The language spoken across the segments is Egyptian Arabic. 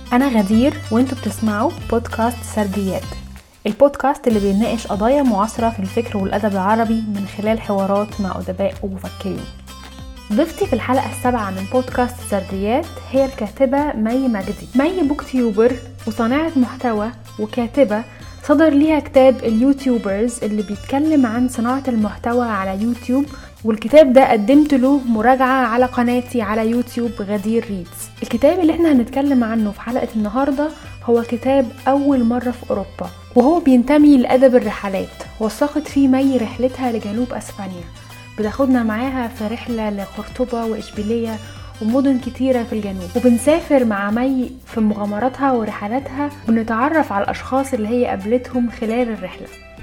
أنا غدير وانتوا بتسمعوا بودكاست سرديات البودكاست اللي بيناقش قضايا معاصرة في الفكر والأدب العربي من خلال حوارات مع أدباء ومفكرين ضيفتي في الحلقة السابعة من بودكاست سرديات هي الكاتبة مي مجدي مي بوك تيوبر وصانعة محتوى وكاتبة صدر ليها كتاب اليوتيوبرز اللي بيتكلم عن صناعة المحتوى على يوتيوب والكتاب ده قدمت له مراجعة على قناتي على يوتيوب غدير ريدز الكتاب اللي احنا هنتكلم عنه في حلقة النهاردة هو كتاب أول مرة في أوروبا وهو بينتمي لأدب الرحلات وثقت فيه مي رحلتها لجنوب أسبانيا بتاخدنا معاها في رحلة لقرطبة وإشبيلية ومدن كتيرة في الجنوب وبنسافر مع مي في مغامراتها ورحلاتها ونتعرف على الأشخاص اللي هي قابلتهم خلال الرحلة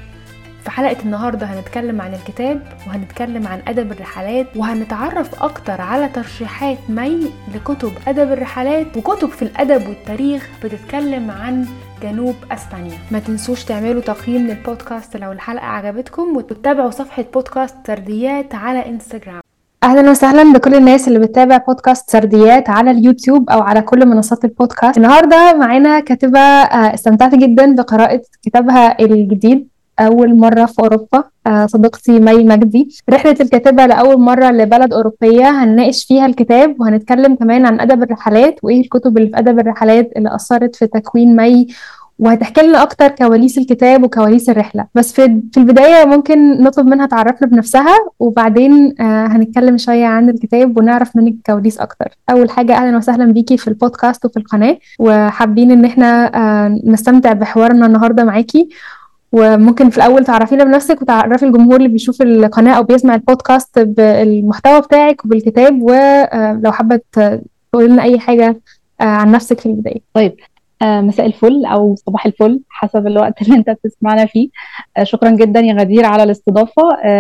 في حلقة النهاردة هنتكلم عن الكتاب وهنتكلم عن أدب الرحلات وهنتعرف أكتر على ترشيحات مي لكتب أدب الرحلات وكتب في الأدب والتاريخ بتتكلم عن جنوب أسبانيا ما تنسوش تعملوا تقييم للبودكاست لو الحلقة عجبتكم وتتابعوا صفحة بودكاست سرديات على انستجرام اهلا وسهلا بكل الناس اللي بتتابع بودكاست سرديات على اليوتيوب او على كل منصات البودكاست النهارده معانا كاتبه استمتعت جدا بقراءه كتابها الجديد أول مرة في أوروبا صديقتي مي مجدي رحلة الكاتبة لأول مرة لبلد أوروبية هنناقش فيها الكتاب وهنتكلم كمان عن أدب الرحلات وإيه الكتب اللي في أدب الرحلات اللي أثرت في تكوين مي وهتحكي لنا اكتر كواليس الكتاب وكواليس الرحله بس في في البدايه ممكن نطلب منها تعرفنا بنفسها وبعدين آه هنتكلم شويه عن الكتاب ونعرف منك كواليس اكتر اول حاجه اهلا وسهلا بيكي في البودكاست وفي القناه وحابين ان احنا آه نستمتع بحوارنا النهارده معاكي وممكن في الاول تعرفينا بنفسك وتعرفي الجمهور اللي بيشوف القناه او بيسمع البودكاست بالمحتوى بتاعك وبالكتاب ولو حابه تقولي لنا اي حاجه عن نفسك في البدايه طيب مساء الفل او صباح الفل حسب الوقت اللي انت بتسمعنا فيه شكرا جدا يا غدير على الاستضافه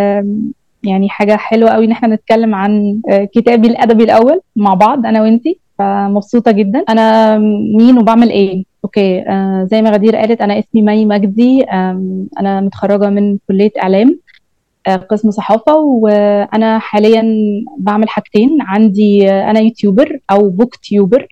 يعني حاجه حلوه قوي ان احنا نتكلم عن كتابي الادبي الاول مع بعض انا وانتي فمبسوطه جدا انا مين وبعمل ايه اوكي آه زي ما غدير قالت انا اسمي مي مجدي انا متخرجه من كليه اعلام آه قسم صحافه وانا حاليا بعمل حاجتين عندي آه انا يوتيوبر او بوك تيوبر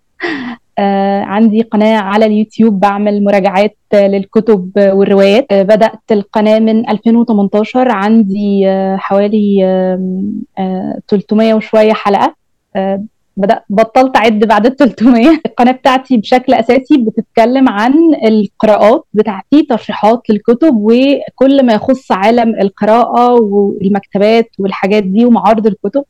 آه عندي قناة على اليوتيوب بعمل مراجعات للكتب والروايات آه بدأت القناة من 2018 عندي آه حوالي آه 300 وشوية حلقة آه بدأت بطلت أعد بعد ال 300 القناة بتاعتي بشكل أساسي بتتكلم عن القراءات بتاعتي ترشيحات للكتب وكل ما يخص عالم القراءة والمكتبات والحاجات دي ومعارض الكتب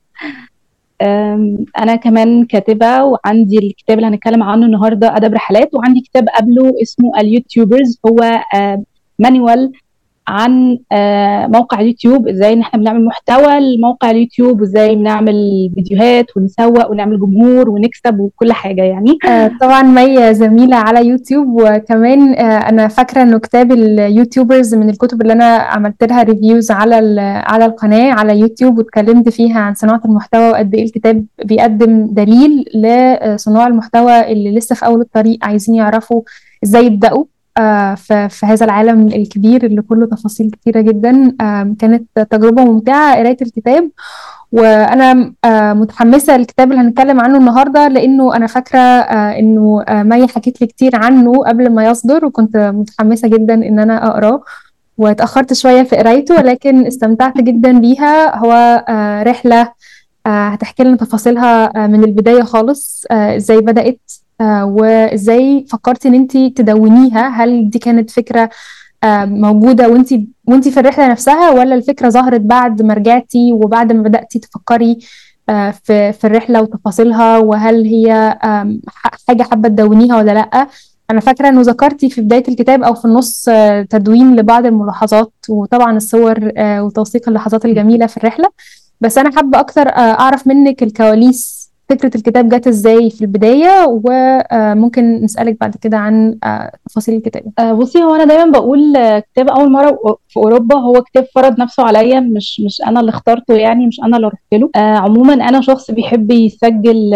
أنا كمان كاتبة وعندي الكتاب اللي هنتكلم عنه النهاردة أدب رحلات وعندي كتاب قبله اسمه اليوتيوبرز هو مانيوال عن موقع اليوتيوب ازاي ان احنا بنعمل محتوى لموقع اليوتيوب وازاي بنعمل فيديوهات ونسوق ونعمل جمهور ونكسب وكل حاجه يعني آه طبعا مي زميله على يوتيوب وكمان آه انا فاكره انه كتاب اليوتيوبرز من الكتب اللي انا عملت لها ريفيوز على على القناه على يوتيوب واتكلمت فيها عن صناعه المحتوى وقد ايه الكتاب بيقدم دليل لصناع المحتوى اللي لسه في اول الطريق عايزين يعرفوا ازاي يبداوا آه في هذا العالم الكبير اللي كله تفاصيل كتيرة جدا آه كانت تجربة ممتعة قراية الكتاب وأنا آه متحمسة للكتاب اللي هنتكلم عنه النهاردة لأنه أنا فاكرة إنه مي حكيت لي كتير عنه قبل ما يصدر وكنت متحمسة جدا إن أنا أقراه واتأخرت شوية في قرايته ولكن استمتعت جدا بيها هو رحلة هتحكي لنا تفاصيلها من البداية خالص ازاي بدأت آه وازاي فكرتي ان انت تدونيها هل دي كانت فكره آه موجوده وانت وانت في الرحله نفسها ولا الفكره ظهرت بعد ما رجعتي وبعد ما بداتي تفكري آه في في الرحله وتفاصيلها وهل هي حاجه حابه تدونيها ولا لا انا فاكره انه ذكرتي في بدايه الكتاب او في النص تدوين لبعض الملاحظات وطبعا الصور وتوثيق اللحظات الجميله في الرحله بس انا حابه اكتر اعرف منك الكواليس فكرة الكتاب جت ازاي في البداية وممكن نسألك بعد كده عن تفاصيل الكتاب بصي هو انا دايما بقول كتاب اول مرة في اوروبا هو كتاب فرض نفسه عليا مش مش انا اللي اخترته يعني مش انا اللي رحت له عموما انا شخص بيحب يسجل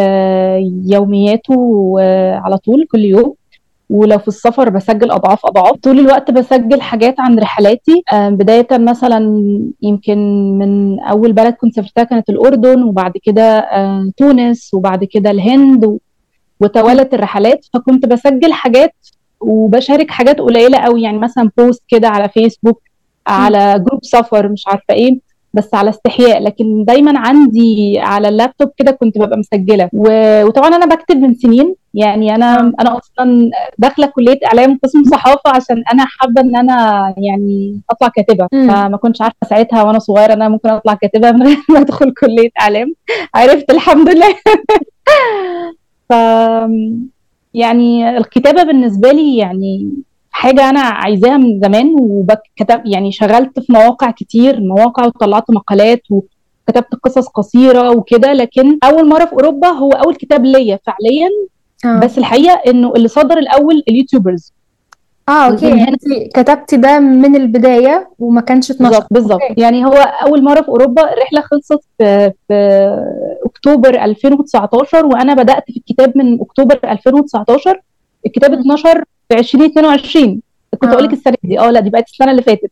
يومياته على طول كل يوم ولو في السفر بسجل اضعاف اضعاف طول الوقت بسجل حاجات عن رحلاتي بدايه مثلا يمكن من اول بلد كنت سافرتها كانت الاردن وبعد كده تونس وبعد كده الهند وتوالت الرحلات فكنت بسجل حاجات وبشارك حاجات قليله قوي يعني مثلا بوست كده على فيسبوك على جروب سفر مش عارفه ايه بس على استحياء لكن دايما عندي على اللابتوب كده كنت ببقى مسجله و... وطبعا انا بكتب من سنين يعني انا آه. انا اصلا داخله كليه اعلام قسم صحافه عشان انا حابه ان انا يعني اطلع كاتبه مم. فما كنتش عارفه ساعتها وانا صغيره ان انا ممكن اطلع كاتبه من غير ما ادخل كليه اعلام عرفت الحمد لله ف يعني الكتابه بالنسبه لي يعني حاجه انا عايزاها من زمان وكتب يعني شغلت في مواقع كتير مواقع وطلعت مقالات وكتبت قصص قصيره وكده لكن اول مره في اوروبا هو اول كتاب ليا فعليا آه. بس الحقيقه انه اللي صدر الاول اليوتيوبرز اه اوكي من يعني هنا- انت كتبتي ده من البدايه وما كانش اتنشر بالظبط بالظبط أوكي. يعني هو اول مره في اوروبا الرحله خلصت في, في اكتوبر 2019 وانا بدات في الكتاب من اكتوبر 2019 الكتاب مم. اتنشر في 2022 كنت آه. اقول لك السنه دي اه لا دي بقت السنه اللي فاتت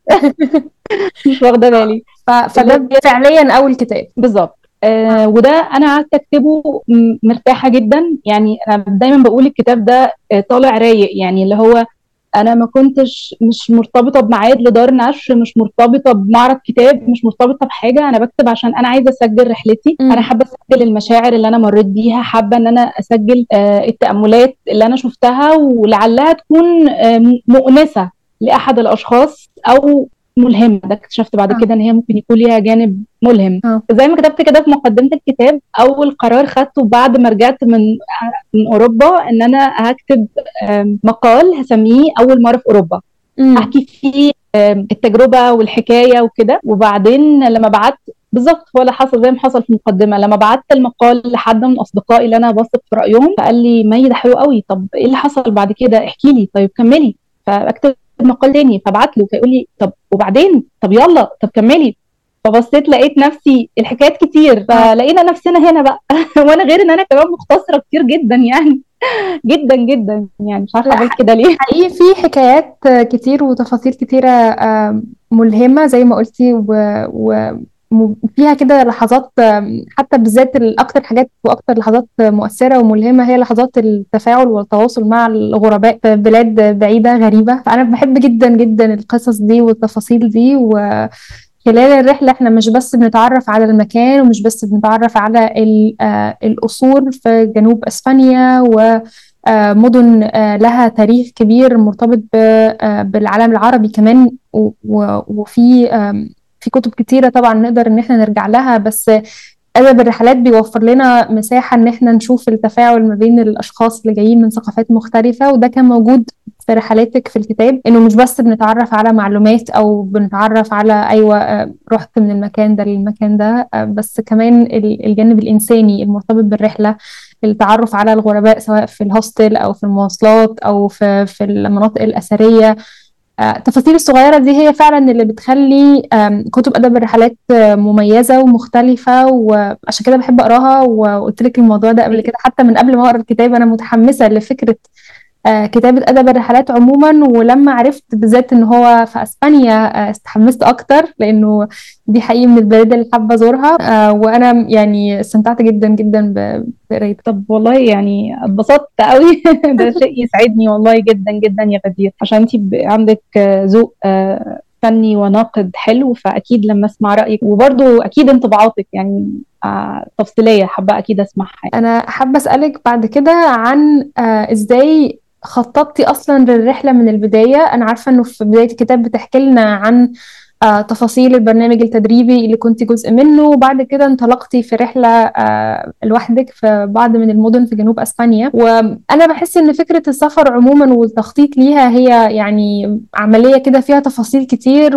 مش واخده بالي ف... فده اللي- فعليا اول كتاب بالظبط آه وده انا قعدت اكتبه م- مرتاحه جدا يعني انا دايما بقول الكتاب ده آه، طالع رايق يعني اللي هو انا ما كنتش مش مرتبطه بميعاد لدار نشر مش مرتبطه بمعرض كتاب مش مرتبطه بحاجه انا بكتب عشان انا عايزه اسجل رحلتي مم. انا حابه اسجل المشاعر اللي انا مريت بيها حابه ان انا اسجل آه التاملات اللي انا شفتها ولعلها تكون آه مؤنسه لاحد الاشخاص او ملهمه ده اكتشفت بعد آه. كده ان هي ممكن يكون ليها جانب ملهم آه. زي ما كتبت كده في مقدمه الكتاب اول قرار خدته بعد ما رجعت من من اوروبا ان انا هكتب آم، مقال هسميه اول مره في اوروبا مم. احكي فيه آم، التجربه والحكايه وكده وبعدين لما بعت بالظبط هو اللي حصل زي ما حصل في المقدمه لما بعت المقال لحد من اصدقائي اللي انا بثق في رايهم فقال لي مي ده حلو قوي طب ايه اللي حصل بعد كده احكي لي طيب كملي فاكتب مقال تاني فبعت له فيقول لي طب وبعدين طب يلا طب كملي فبصيت لقيت نفسي الحكايات كتير فلقينا نفسنا هنا بقى وانا غير ان انا كمان مختصره كتير جدا يعني جدا جدا يعني مش عارفه لا، اعمل كده ليه حقيقي في حكايات كتير وتفاصيل كتيرة آم، ملهمة زي ما قلتي و- و- وفيها كده لحظات آم، حتى بالذات الأكتر حاجات وأكتر لحظات مؤثرة وملهمة هي لحظات التفاعل والتواصل مع الغرباء في بلاد بعيدة غريبة فأنا بحب جدا جدا القصص دي والتفاصيل دي و خلال الرحلة احنا مش بس بنتعرف على المكان ومش بس بنتعرف على ال- آه، القصور في جنوب اسبانيا و آه، مدن آه، لها تاريخ كبير مرتبط ب- آه، بالعالم العربي كمان و- و- وفي آم، في كتب كتيرة طبعا نقدر ان احنا نرجع لها بس أدب الرحلات بيوفر لنا مساحة إن إحنا نشوف التفاعل ما بين الأشخاص اللي جايين من ثقافات مختلفة وده كان موجود في رحلاتك في الكتاب إنه مش بس بنتعرف على معلومات أو بنتعرف على أيوة آه، رحت من المكان ده للمكان ده آه، بس كمان ال- الجانب الإنساني المرتبط بالرحلة التعرف على الغرباء سواء في الهوستل أو في المواصلات أو في في المناطق الأثرية آه، التفاصيل الصغيرة دي هي فعلا اللي بتخلي آم، كتب أدب الرحلات آه، مميزة ومختلفة وعشان كده بحب أقراها وقلت لك الموضوع ده قبل كده حتى من قبل ما أقرأ الكتاب أنا متحمسة لفكرة آه، كتابة أدب الرحلات عموما ولما عرفت بالذات إن هو في أسبانيا آه، استحمست أكتر لأنه دي حقيقي من البلاد اللي حابة أزورها آه، وأنا يعني استمتعت جدا جدا ب- بقرايتها طب والله يعني اتبسطت قوي ده شيء يسعدني والله جدا جدا يا غدير عشان انت عندك آه، ذوق آه، فني وناقد حلو فاكيد لما اسمع رايك وبرضو اكيد انطباعاتك يعني آه، تفصيليه حابه اكيد اسمعها أنا حابة أسألك بعد كده عن آه، إزاي خططتي أصلا للرحلة من البداية أنا عارفة إنه في بداية الكتاب بتحكي لنا عن آه، تفاصيل البرنامج التدريبي اللي كنت جزء منه وبعد كده انطلقتي في رحلة آه، لوحدك في بعض من المدن في جنوب أسبانيا وأنا بحس إن فكرة السفر عموما والتخطيط ليها هي يعني عملية كده فيها تفاصيل كتير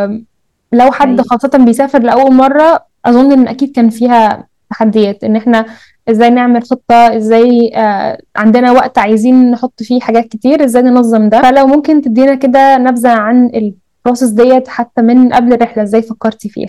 ولو حد حقيقي. خاصة بيسافر لأول مرة أظن إن أكيد كان فيها تحديات إن إحنا ازاي نعمل خطة ازاي آه عندنا وقت عايزين نحط فيه حاجات كتير ازاي ننظم ده فلو ممكن تدينا كده نبذة عن البروسيس ديت حتى من قبل الرحلة ازاي فكرتي فيها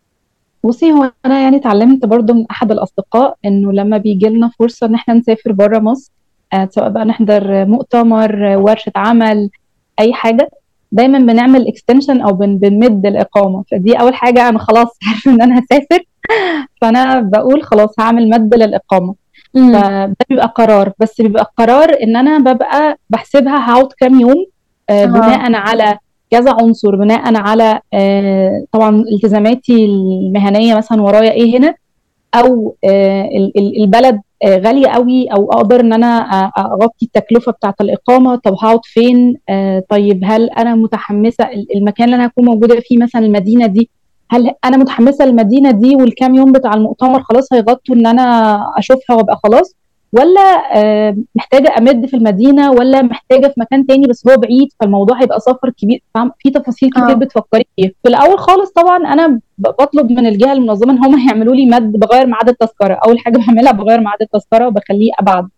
بصي هو انا يعني اتعلمت برضو من احد الاصدقاء انه لما بيجي لنا فرصه ان احنا نسافر بره مصر آه، سواء بقى نحضر مؤتمر آه، ورشه عمل اي حاجه دايما بنعمل اكستنشن او بن بنمد الاقامه فدي اول حاجه انا خلاص عارفه ان انا هسافر فانا بقول خلاص هعمل مد للاقامه فده بيبقى قرار بس بيبقى قرار ان انا ببقى بحسبها هقعد كام يوم آه، آه. بناء على كذا عنصر بناء على آه، طبعا التزاماتي المهنيه مثلا ورايا ايه هنا او آه، ال- ال- البلد آه، غاليه قوي او اقدر ان انا آه، اغطي التكلفه بتاعه الاقامه طب هقعد فين آه، طيب هل انا متحمسه ال- المكان اللي انا هكون موجوده فيه مثلا المدينه دي هل انا متحمسه للمدينه دي والكام يوم بتاع المؤتمر خلاص هيغطوا ان انا اشوفها وابقى خلاص ولا آه، محتاجه امد في المدينه ولا محتاجه في مكان تاني بس هو بعيد فالموضوع هيبقى سفر كبير فاهم؟ في تفاصيل كتير آه. بتفكري فيها في الاول خالص طبعا انا ب- بطلب من الجهه المنظمه ان هم يعملوا لي مد بغير ميعاد التذكره اول حاجه بعملها بغير ميعاد التذكره وبخليه ابعد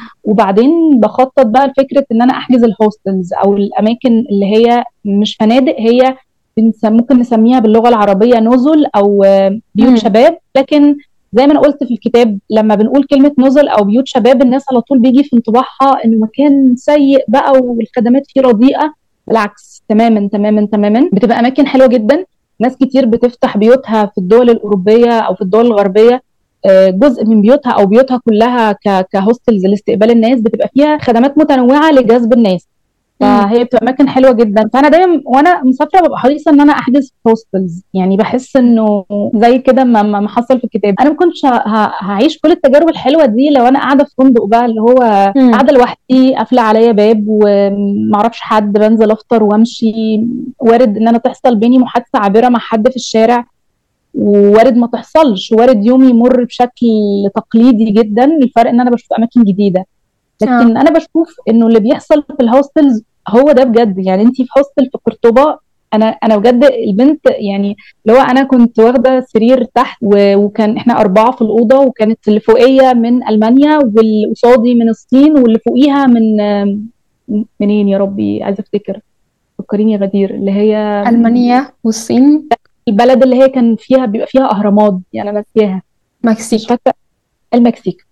وبعدين بخطط بقى لفكره ان انا احجز الهوستلز او الاماكن اللي هي مش فنادق هي بنس- ممكن نسميها باللغه العربيه نزل او آه، بيوت مم. شباب لكن زي ما انا قلت في الكتاب لما بنقول كلمه نزل او بيوت شباب الناس على طول بيجي في انطباعها انه مكان سيء بقى والخدمات فيه رديئه بالعكس تماما تماما تماما بتبقى اماكن حلوه جدا ناس كتير بتفتح بيوتها في الدول الاوروبيه او في الدول الغربيه آه، جزء من بيوتها او بيوتها كلها ك- كهوستلز لاستقبال الناس بتبقى فيها خدمات متنوعه لجذب الناس فهي بتبقى اماكن حلوه جدا فانا دايما وانا مسافره ببقى حريصه ان انا احجز في هوستلز يعني بحس انه زي كده ما ما ما حصل في الكتاب انا ما كنتش ه- ه- هعيش كل التجارب الحلوه دي لو انا قاعده في فندق بقى اللي هو مم. قاعده لوحدي قافله عليا باب ومعرفش حد بنزل افطر وامشي وارد ان انا تحصل بيني محادثه عابره مع حد في الشارع ووارد ما تحصلش وارد يومي يمر بشكل تقليدي جدا الفرق ان انا بشوف اماكن جديده لكن انا بشوف انه اللي بيحصل في الهوستلز هو ده بجد يعني انت في هوستل في قرطبه انا انا بجد البنت يعني اللي هو انا كنت واخده سرير تحت و- وكان احنا اربعه في الاوضه وكانت اللي فوقيه من المانيا واللي قصادي من الصين واللي فوقيها من منين يا ربي عايزه افتكر فكريني يا غدير اللي هي المانيا والصين البلد اللي هي كان فيها بيبقى فيها اهرامات دي انا ناسياها مش مكسيك فاكره المكسيك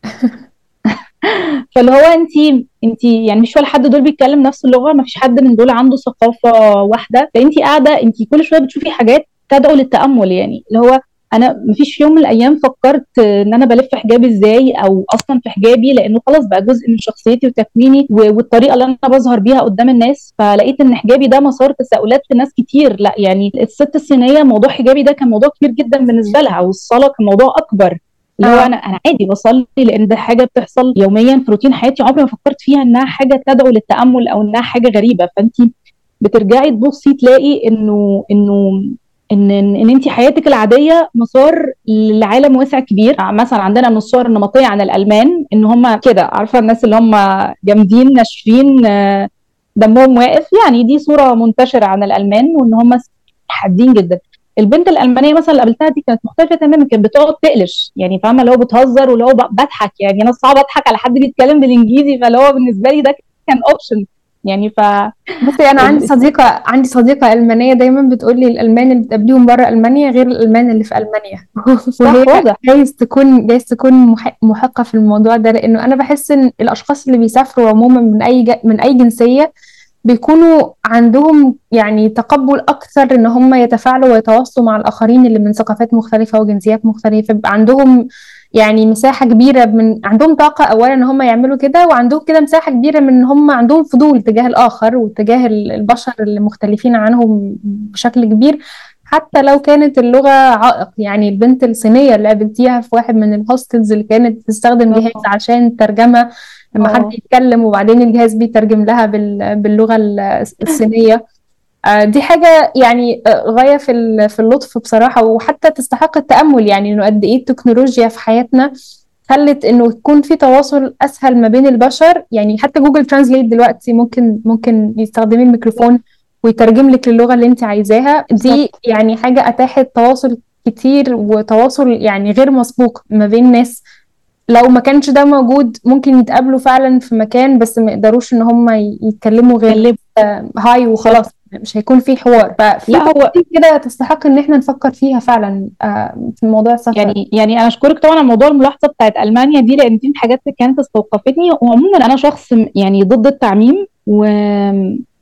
فاللي هو انت انت يعني مش ولا حد دول بيتكلم نفس اللغه ما فيش حد من دول عنده ثقافه واحده فانت قاعده انت كل شويه بتشوفي حاجات تدعو للتامل يعني اللي هو انا ما فيش يوم من الايام فكرت ان انا بلف حجابي ازاي او اصلا في حجابي لانه خلاص بقى جزء من شخصيتي وتكويني و- والطريقه اللي انا بظهر بيها قدام الناس فلقيت ان حجابي ده مسار تساؤلات لناس كتير لا يعني الست الصينيه موضوع حجابي ده كان موضوع كبير جدا بالنسبه لها والصلاه كان موضوع اكبر اللي هو آه. انا انا عادي بصلي لان ده حاجه بتحصل يوميا في روتين حياتي عمري ما فكرت فيها انها حاجه تدعو للتامل او انها حاجه غريبه فانت بترجعي تبصي تلاقي انه انه ان ان, إن انت حياتك العاديه مسار لعالم واسع كبير مثلا عندنا من الصور النمطيه عن الالمان ان هم كده عارفه الناس اللي هم جامدين ناشفين آه، دمهم واقف يعني دي صوره منتشره عن الالمان وان هم حادين جدا البنت الالمانيه مثلا اللي قابلتها دي كانت مختلفه تماما كانت بتقعد تقلش يعني فاهمه اللي هو بتهزر واللي هو ب- بضحك يعني انا صعب اضحك على حد بيتكلم بالانجليزي فاللي هو بالنسبه لي ده كان اوبشن يعني ف بصي انا عندي ال- صديقه عندي صديقه المانيه دايما بتقول لي الالمان اللي بتقابليهم بره المانيا غير الالمان اللي في المانيا وهي واضح. جايز تكون جايز تكون مح- محقه في الموضوع ده لانه انا بحس ان الاشخاص اللي بيسافروا عموما من اي ج- من اي جنسيه بيكونوا عندهم يعني تقبل اكثر ان هم يتفاعلوا ويتواصلوا مع الاخرين اللي من ثقافات مختلفه وجنسيات مختلفه بيبقى عندهم يعني مساحه كبيره من عندهم طاقه اولا ان هم يعملوا كده وعندهم كده مساحه كبيره من ان هم عندهم فضول تجاه الاخر وتجاه ال- البشر اللي مختلفين عنهم بشكل كبير حتى لو كانت اللغه عائق يعني البنت الصينيه اللي قابلتيها في واحد من الهوستلز اللي كانت بتستخدم آه. جهاز عشان ترجمه لما آه. حد يتكلم وبعدين الجهاز بيترجم لها بال- باللغه ال- الصينيه آه، دي حاجة يعني آه، غاية في ال- في اللطف بصراحة وحتى تستحق التأمل يعني إنه قد إيه التكنولوجيا في حياتنا خلت إنه يكون في تواصل أسهل ما بين البشر يعني حتى جوجل ترانزليت دلوقتي ممكن ممكن يستخدمي الميكروفون ويترجم لك للغة اللي أنت عايزاها دي بالظبط. يعني حاجة أتاحت تواصل كتير وتواصل يعني غير مسبوق ما بين ناس لو ما كانش ده موجود ممكن يتقابلوا فعلا في مكان بس ما يقدروا ان هم يتكلموا غير اللي آه، هاي وخلاص مش هيكون في حوار ففي لا، هو- تفاصيل كده تستحق ان احنا نفكر فيها فعلا آه، في موضوع السفر يعني يعني انا اشكرك طبعا على موضوع الملاحظه بتاعت المانيا دي لان دي من الحاجات اللي كانت استوقفتني وعموما انا شخص م- يعني ضد التعميم و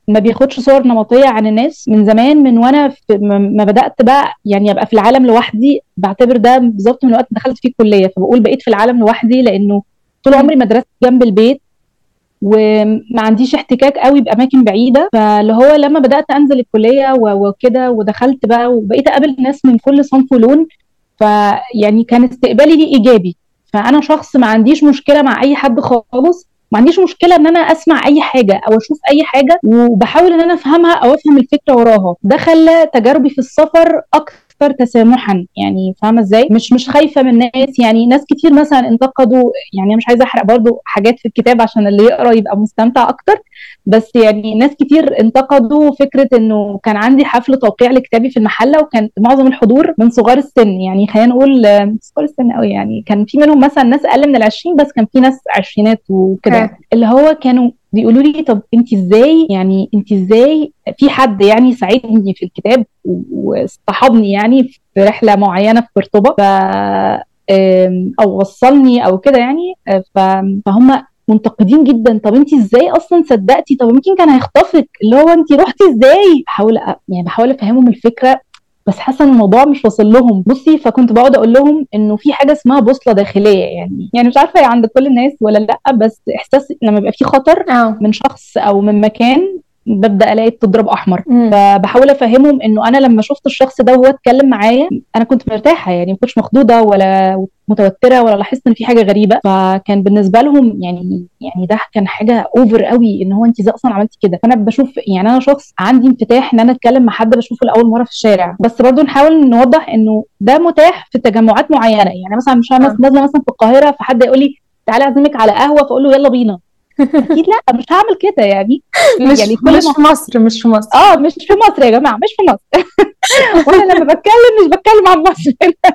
ما بياخدش صور نمطيه عن الناس من زمان من وانا في ما بدات بقى يعني ابقى في العالم لوحدي بعتبر ده بالظبط من وقت دخلت فيه الكليه فبقول بقيت في العالم لوحدي لانه طول عمري مدرستي جنب البيت وما عنديش احتكاك قوي باماكن بعيده فاللي هو لما بدات انزل الكليه وكده ودخلت بقى وبقيت اقابل ناس من كل صنف ولون فيعني كان استقبالي ليه ايجابي فانا شخص ما عنديش مشكله مع اي حد خالص ما عنديش مشكله ان انا اسمع اي حاجه او اشوف اي حاجه وبحاول ان انا افهمها او افهم الفكره وراها ده خلى تجاربي في السفر اكثر تسامحا يعني فاهمه ازاي مش مش خايفه من الناس يعني ناس كتير مثلا انتقدوا يعني انا مش عايزه احرق برضو حاجات في الكتاب عشان اللي يقرا يبقى مستمتع اكتر بس يعني ناس كتير انتقدوا فكره انه كان عندي حفل توقيع لكتابي في المحله وكان معظم الحضور من صغار السن يعني خلينا نقول صغار السن قوي يعني كان في منهم مثلا ناس اقل من العشرين بس كان في ناس عشرينات وكده اللي هو كانوا بيقولوا لي طب انت ازاي يعني انت ازاي في حد يعني ساعدني في الكتاب واصطحبني يعني في رحله معينه في قرطبه ف او وصلني او كده يعني فهم منتقدين جدا طب انت ازاي اصلا صدقتي طب يمكن كان هيخطفك اللي هو انت رحتي ازاي بحاول يعني بحاول افهمهم الفكره بس حاسه ان الموضوع مش واصل لهم بصي فكنت بقعد اقول لهم انه في حاجه اسمها بوصله داخليه يعني يعني مش عارفه هي عند كل الناس ولا لا بس احساس لما يبقى في خطر أوه. من شخص او من مكان ببدا الاقي تضرب احمر مم. فبحاول افهمهم انه انا لما شفت الشخص ده وهو اتكلم معايا انا كنت مرتاحه يعني ما كنتش مخضوضه ولا متوتره ولا لاحظت ان في حاجه غريبه فكان بالنسبه لهم يعني يعني ده كان حاجه اوفر قوي ان هو انت ازاي اصلا عملتي كده فانا بشوف يعني انا شخص عندي انفتاح ان انا اتكلم مع حد بشوفه لاول مره في الشارع بس برضو نحاول نوضح انه ده متاح في تجمعات معينه يعني مثلا مش نازله مثلا في القاهره فحد يقول لي تعالى اعزمك على قهوه فاقول له يلا بينا اكيد لا مش هعمل كده يعني مش يعني كل مش في مصر مش في مصر اه مش في مصر يا جماعه مش في مصر وانا لما بتكلم مش بتكلم عن مصر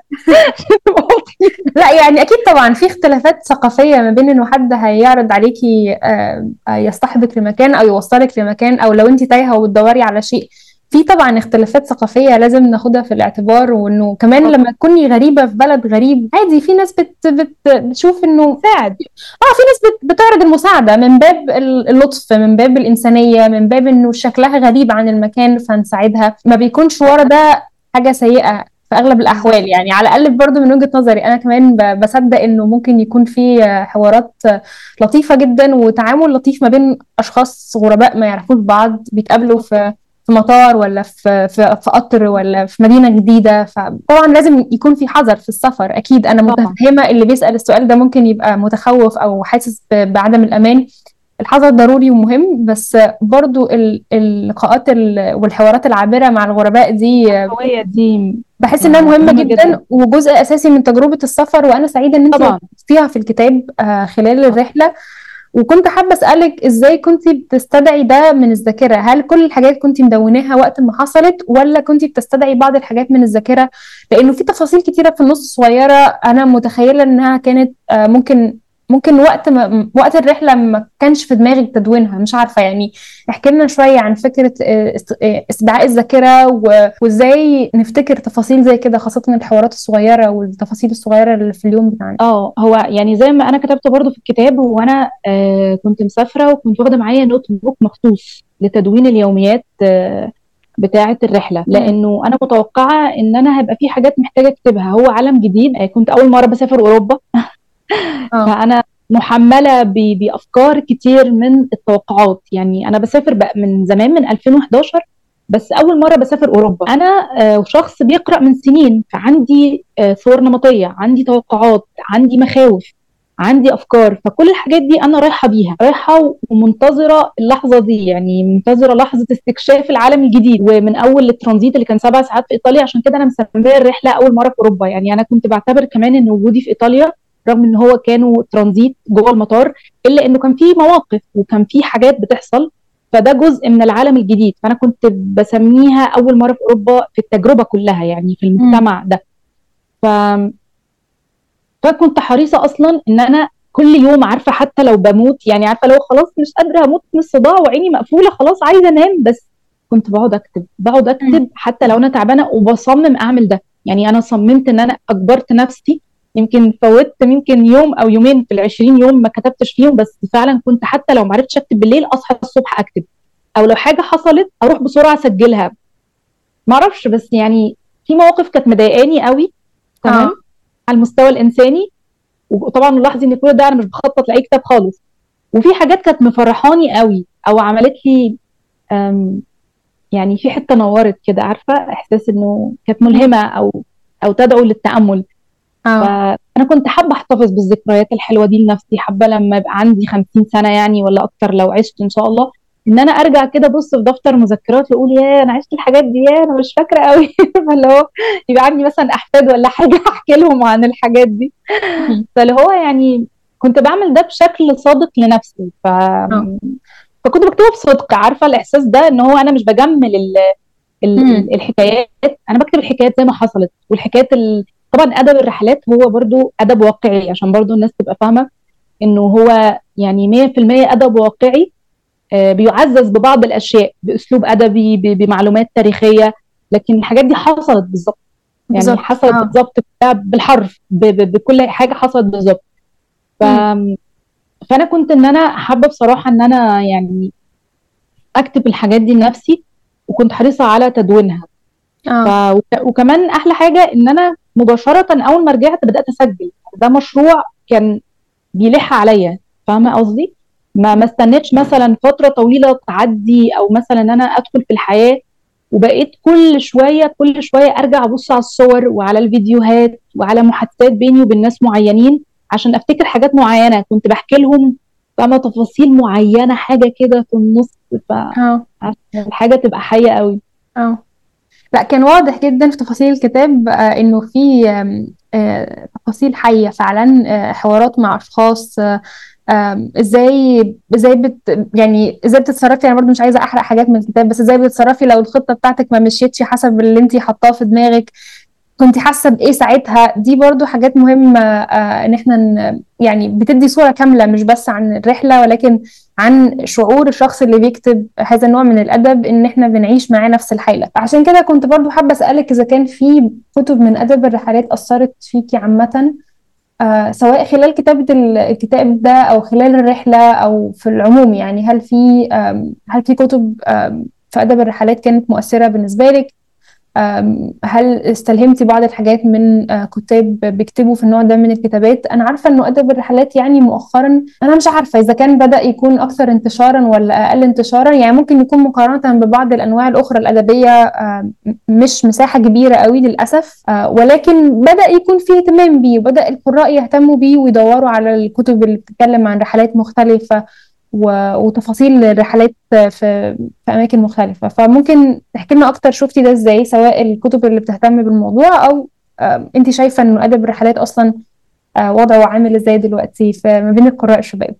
لا يعني اكيد طبعا في اختلافات ثقافيه ما بين انه حد هيعرض عليكي يصطحبك لمكان او يوصلك لمكان او لو انت تايهه وبتدوري على شيء في طبعا اختلافات ثقافية لازم ناخدها في الاعتبار وانه كمان أوه. لما تكوني غريبة في بلد غريب عادي في ناس بت بت بتشوف انه ساعد اه في ناس بت بتعرض المساعدة من باب اللطف من باب الإنسانية من باب انه شكلها غريب عن المكان فنساعدها ما بيكونش ورا ده حاجة سيئة في اغلب الاحوال يعني على الاقل برضو من وجهه نظري انا كمان بصدق انه ممكن يكون في حوارات لطيفه جدا وتعامل لطيف ما بين اشخاص غرباء ما يعرفوش بعض بيتقابلوا في في مطار ولا في في, في قطر ولا في مدينه جديده فطبعا لازم يكون في حذر في السفر اكيد انا متفهمه اللي بيسال السؤال ده ممكن يبقى متخوف او حاسس بعدم الامان الحذر ضروري ومهم بس برضو اللقاءات والحوارات العابره مع الغرباء دي دي بحس انها مهمه جدا, جدا وجزء اساسي من تجربه السفر وانا سعيده ان انت فيها في الكتاب خلال الرحله وكنت حابه اسالك ازاي كنت بتستدعي ده من الذاكره هل كل الحاجات كنت مدوناها وقت ما حصلت ولا كنت بتستدعي بعض الحاجات من الذاكره لانه في تفاصيل كتيره في النص صغيره انا متخيله انها كانت ممكن ممكن وقت ما وقت الرحله ما كانش في دماغك تدوينها مش عارفه يعني احكي لنا شويه عن فكره استدعاء الذاكره وازاي نفتكر تفاصيل زي كده خاصه الحوارات الصغيره والتفاصيل الصغيره اللي في اليوم بتاعنا اه هو يعني زي ما انا كتبت برضو في الكتاب وانا آه كنت مسافره وكنت واخده معايا نوت بوك مخصوص لتدوين اليوميات آه بتاعه الرحله لانه انا متوقعه ان انا هيبقى في حاجات محتاجه اكتبها هو عالم جديد آه كنت اول مره بسافر اوروبا فانا محمله بافكار كتير من التوقعات يعني انا بسافر بقى من زمان من 2011 بس اول مره بسافر اوروبا انا شخص بيقرا من سنين فعندي صور نمطيه عندي توقعات عندي مخاوف عندي افكار فكل الحاجات دي انا رايحه بيها رايحه ومنتظره اللحظه دي يعني منتظره لحظه استكشاف العالم الجديد ومن اول الترانزيت اللي كان سبع ساعات في ايطاليا عشان كده انا مسميه الرحله اول مره في اوروبا يعني انا كنت بعتبر كمان ان وجودي في ايطاليا رغم ان هو كانوا ترانزيت جوه المطار الا انه كان في مواقف وكان في حاجات بتحصل فده جزء من العالم الجديد فانا كنت بسميها اول مره في اوروبا في التجربه كلها يعني في المجتمع ده ف فكنت حريصه اصلا ان انا كل يوم عارفه حتى لو بموت يعني عارفه لو خلاص مش قادره اموت من الصداع وعيني مقفوله خلاص عايزه انام بس كنت بقعد اكتب بقعد اكتب حتى لو انا تعبانه وبصمم اعمل ده يعني انا صممت ان انا اجبرت نفسي يمكن فوتت يمكن يوم او يومين في ال 20 يوم ما كتبتش فيهم بس فعلا كنت حتى لو ما عرفتش اكتب بالليل اصحى الصبح اكتب او لو حاجه حصلت اروح بسرعه اسجلها ما اعرفش بس يعني في مواقف كانت مضايقاني قوي تمام آه. على المستوى الانساني وطبعا نلاحظ ان كل ده انا مش بخطط لاي كتاب خالص وفي حاجات كانت مفرحاني قوي او عملت لي أم، يعني في حته نورت كده عارفه احساس انه كانت ملهمه او او تدعو للتامل اه فانا كنت حابه احتفظ بالذكريات الحلوه دي لنفسي حابه لما يبقى عندي 50 سنه يعني ولا اكتر لو عشت ان شاء الله ان انا ارجع كده ابص في دفتر مذكرات واقول يا انا عشت الحاجات دي يا انا مش فاكره قوي فاللي هو يبقى عندي مثلا احفاد ولا حاجه احكي لهم عن الحاجات دي فاللي هو يعني كنت بعمل ده بشكل صادق لنفسي ف... فكنت بكتبه بصدق عارفه الاحساس ده ان هو انا مش بجمل ال... ال... مم. الحكايات انا بكتب الحكايات زي ما حصلت والحكايات ال... طبعا ادب الرحلات هو برضو ادب واقعي عشان برضو الناس تبقى فاهمه انه هو يعني 100% ادب واقعي آه، بيعزز ببعض الاشياء باسلوب ادبي ب- بمعلومات تاريخيه لكن الحاجات دي حصلت بالظبط يعني بالظبط. حصلت آه. بالظبط كلها بالحرف ب- ب- بكل حاجه حصلت بالظبط ف... فانا كنت ان انا حابه بصراحه ان انا يعني اكتب الحاجات دي لنفسي وكنت حريصه على تدوينها اه ف... وك- وكمان احلى حاجه ان انا مباشره اول ما رجعت بدات اسجل ده مشروع كان بيلح عليا فاهمه قصدي ما ما استنيتش مثلا فتره طويله تعدي او مثلا ان انا ادخل في الحياه وبقيت كل شويه كل شويه ارجع ابص على الصور وعلى الفيديوهات وعلى محادثات بيني وبين ناس معينين عشان افتكر حاجات معينه كنت بحكي لهم فاهمه تفاصيل معينه حاجه كده في النص اه فالحاجه تبقى حيه قوي اه لا كان واضح جدا في تفاصيل الكتاب آه، انه في آم، آه، تفاصيل حية فعلا آه، حوارات مع اشخاص آه، آم، ازاي ازاي بت يعني ازاي بتتصرفي انا برضو مش عايزه احرق حاجات من الكتاب بس ازاي بتتصرفي لو الخطه بتاعتك ما مشيتش حسب اللي انت حاطاه في دماغك كنت حاسه بايه ساعتها دي برضو حاجات مهمه آه، ان احنا ن- يعني بتدي صوره كامله مش بس عن الرحله ولكن عن شعور الشخص اللي بيكتب هذا النوع من الادب ان احنا بنعيش معاه نفس الحاله عشان كده كنت برضو حابه اسالك اذا كان في كتب من ادب الرحلات اثرت فيكي عامه آه سواء خلال كتابه ال- الكتاب ده او خلال الرحله او في العموم يعني هل في آم، هل في كتب آم، في ادب الرحلات كانت مؤثره بالنسبه لك آم، هل استلهمتي بعض الحاجات من آه، كتاب بيكتبوا في النوع ده من الكتابات انا عارفه انه ادب الرحلات يعني مؤخرا انا مش عارفه اذا كان بدا يكون اكثر انتشارا ولا اقل انتشارا يعني ممكن يكون مقارنه ببعض الانواع الاخرى الادبيه آه، مش مساحه كبيره قوي للاسف آه، ولكن بدا يكون فيه اهتمام بيه وبدا القراء يهتموا بيه ويدوروا على الكتب اللي بتتكلم عن رحلات مختلفه و- وتفاصيل الرحلات في في اماكن مختلفه فممكن تحكي لنا اكتر شفتي ده ازاي سواء الكتب اللي بتهتم بالموضوع او انت شايفه انه ادب الرحلات اصلا آه، وضعه عامل ازاي دلوقتي في ما بين القراء الشباب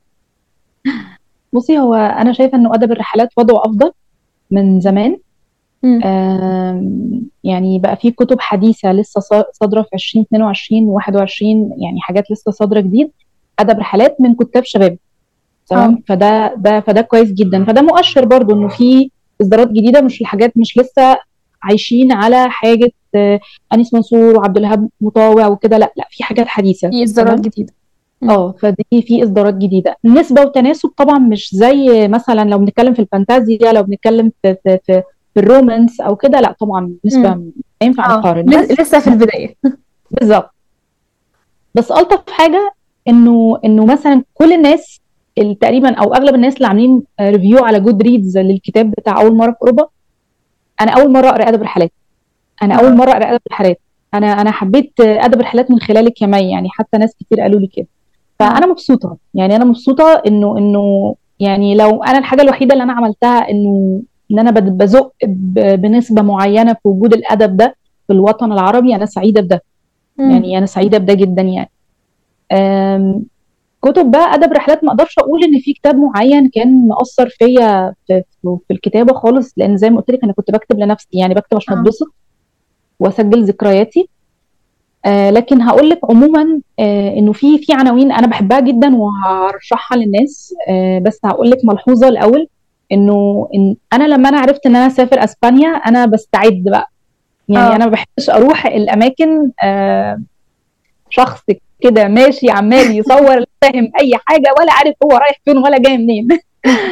بصي هو انا شايفه انه ادب الرحلات وضعه افضل من زمان مم. آم، يعني بقى في كتب حديثه لسه صا- صادره في 2022 و21 يعني حاجات لسه صادره جديد ادب رحلات من كتاب شباب تمام فده ده فده كويس جدا فده مؤشر برضو انه في اصدارات جديده مش الحاجات مش لسه عايشين على حاجه آه، انيس منصور وعبد الوهاب مطاوع وكده لا لا في حاجات حديثه في اصدارات تمام؟ جديده مم. اه فدي في اصدارات جديده نسبه وتناسب طبعا مش زي مثلا لو بنتكلم في الفانتازيا لو بنتكلم في في في, في الرومانس او كده لا طبعا نسبه مم. ما ينفع اه نقارن لس- بس لسه في البدايه بالظبط بس الطف حاجه انه انه مثلا كل الناس ال- تقريبا او اغلب الناس اللي عاملين ريفيو على جود ريدز للكتاب بتاع اول مره في اوروبا انا اول مره اقرا ادب الرحلات انا اول آه. مره اقرا ادب الرحلات انا انا حبيت ادب الرحلات من خلالك يا مي يعني حتى ناس كتير قالوا لي كده فانا مبسوطه يعني انا مبسوطه انه انه يعني لو انا الحاجه الوحيده اللي انا عملتها انه ان انا بد- بزق ب- بنسبه معينه في وجود الادب ده في الوطن العربي انا سعيده بده مم. يعني انا سعيده بده جدا يعني أم، كتب بقى ادب رحلات ما اقدرش اقول ان في كتاب معين كان مأثر فيا في, في, في الكتابه خالص لان زي ما قلت لك انا كنت بكتب لنفسي يعني بكتب عشان آه. اتبسط واسجل ذكرياتي آه لكن هقول لك عموما آه انه في في عناوين انا بحبها جدا وهرشحها للناس آه بس هقول لك ملحوظه الاول انه إن انا لما انا عرفت ان انا اسافر اسبانيا انا بستعد بقى يعني آه. انا ما بحبش اروح الاماكن آه شخص كده ماشي عمال يصور لا فاهم اي حاجه ولا عارف هو رايح فين ولا جاي منين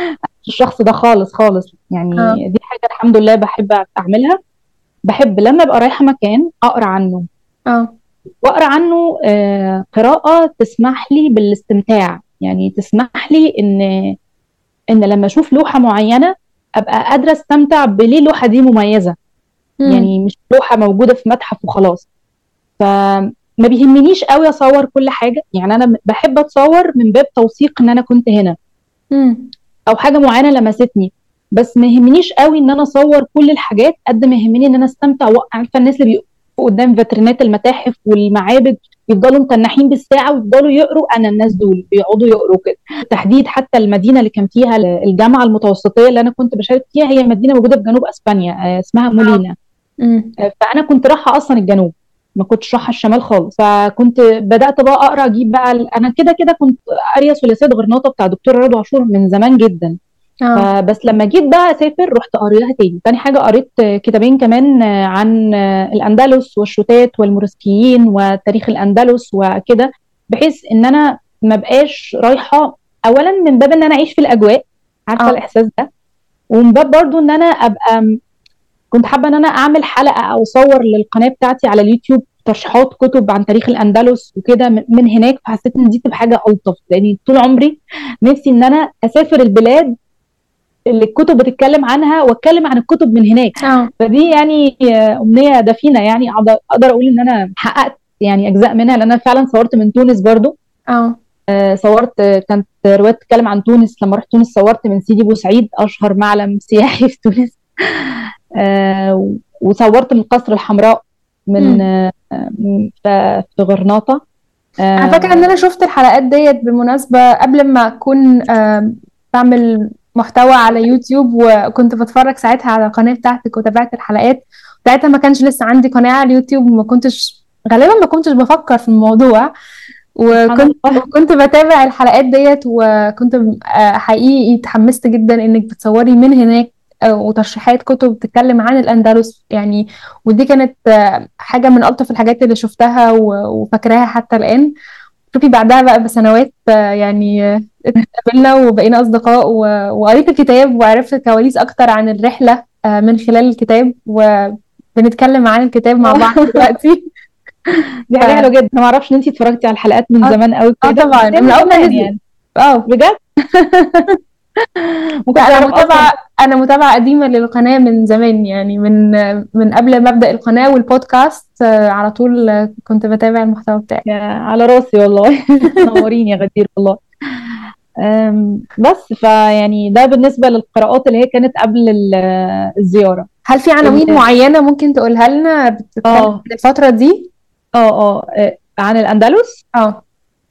الشخص ده خالص خالص يعني اه دي حاجة الحمد لله بحب أعملها بحب لما أبقى رايحة مكان أقرأ عنه اه وأقرأ عنه آه، قراءة تسمح لي بالاستمتاع يعني تسمح لي إن إن لما أشوف لوحة معينة أبقى قادرة أستمتع بليه اللوحة دي مميزة امم يعني مش لوحة موجودة في متحف وخلاص فما بيهمنيش قوي أصور كل حاجة يعني أنا بحب أتصور من باب توثيق إن أنا كنت هنا امم او حاجه معينه لمستني بس ما يهمنيش قوي ان انا اصور كل الحاجات قد ما يهمني ان انا استمتع و- عارفه الناس اللي بيقفوا قدام فاترينات المتاحف والمعابد يفضلوا متنحين بالساعه ويفضلوا يقروا انا الناس دول بيقعدوا يقروا كده تحديد حتى المدينه اللي كان فيها الجامعه المتوسطيه اللي انا كنت بشارك فيها هي مدينه موجوده في جنوب اسبانيا آه، اسمها مولينا امم آه، فانا كنت رايحه اصلا الجنوب ما كنتش رايحه الشمال خالص فكنت بدات بقى اقرا اجيب بقى ال- انا كده كده كنت قاريه ثلاثيات غرناطه بتاع دكتور رضوى عاشور من زمان جدا اه فبس لما جيت بقى اسافر رحت قاريها تاني تاني حاجه قريت آه، كتابين كمان آه، عن آه، الاندلس والشتات والموريسكيين وتاريخ الاندلس وكده بحيث ان انا ما بقاش رايحه اولا من باب ان انا اعيش في الاجواء عارفه اه الاحساس ده ومن باب برضو ان انا ابقى م- كنت حابه ان انا اعمل حلقه او اصور للقناه بتاعتي على اليوتيوب ترشيحات كتب عن تاريخ الاندلس وكده من من هناك فحسيت ان دي تبقى حاجه الطف لاني طول عمري نفسي ان انا اسافر البلاد اللي الكتب بتتكلم عنها واتكلم عن الكتب من هناك اه فدي يعني آه، امنيه دفينه يعني اقدر أقدر اقول ان انا حققت يعني اجزاء منها لان انا فعلا صورت من تونس برضو اه آه، صورت آه، كانت روايه تتكلم عن تونس لما رحت تونس صورت من سيدي بوسعيد اشهر معلم سياحي في تونس آه، وصورت من قصر الحمراء من امم آه، م- ف- في غرناطه انا فاكره ان آه، انا شفت الحلقات ديت بالمناسبه قبل ما اكون آم، بعمل محتوى على يوتيوب وكنت بتفرج ساعتها على القناه بتاعتك وتابعت الحلقات ساعتها ما كانش لسه عندي قناه على اليوتيوب وما كنتش غالبا ما كنتش بفكر في الموضوع سبحان وكنت الله وكنت بتابع الحلقات ديت وكنت آه، حقيقي اتحمست جدا انك بتصوري من هناك آه، وترشيحات كتب بتتكلم عن الأندلس يعني ودي كانت آه، حاجة من ألطف الحاجات اللي شفتها و- وفاكراها حتى الآن شوفي بعدها بقى بسنوات آه، يعني آه، اتقابلنا وبقينا أصدقاء و- وقريت الكتاب وعرفت كواليس أكتر عن الرحلة آه، من خلال الكتاب وبنتكلم عن الكتاب مع بعض دلوقتي دي ف... حاجه حلوه جدا انا ما اعرفش ان انت اتفرجتي على الحلقات من اه زمان قوي آه كده بس طبعا هي من من أول ما زمان نزلت يعني اه بجد ما لا كنتش انا اعرف اصلا متابعه انا متابعه قديمه للقناه من زمان يعني من من قبل ما ابدا القناه والبودكاست آه، على طول آه، كنت بتابع المحتوى بتاعي يا على راسي والله تنوريني يا غدير والله أم، بس فيعني ده بالنسبة للقراءات اللي هي كانت قبل ال- الزيارة هل في عناوين ال- معينه ممكن تقولها لنا بتتكلم اه عن الفتره دي اه اه آه، عن الأندلس اه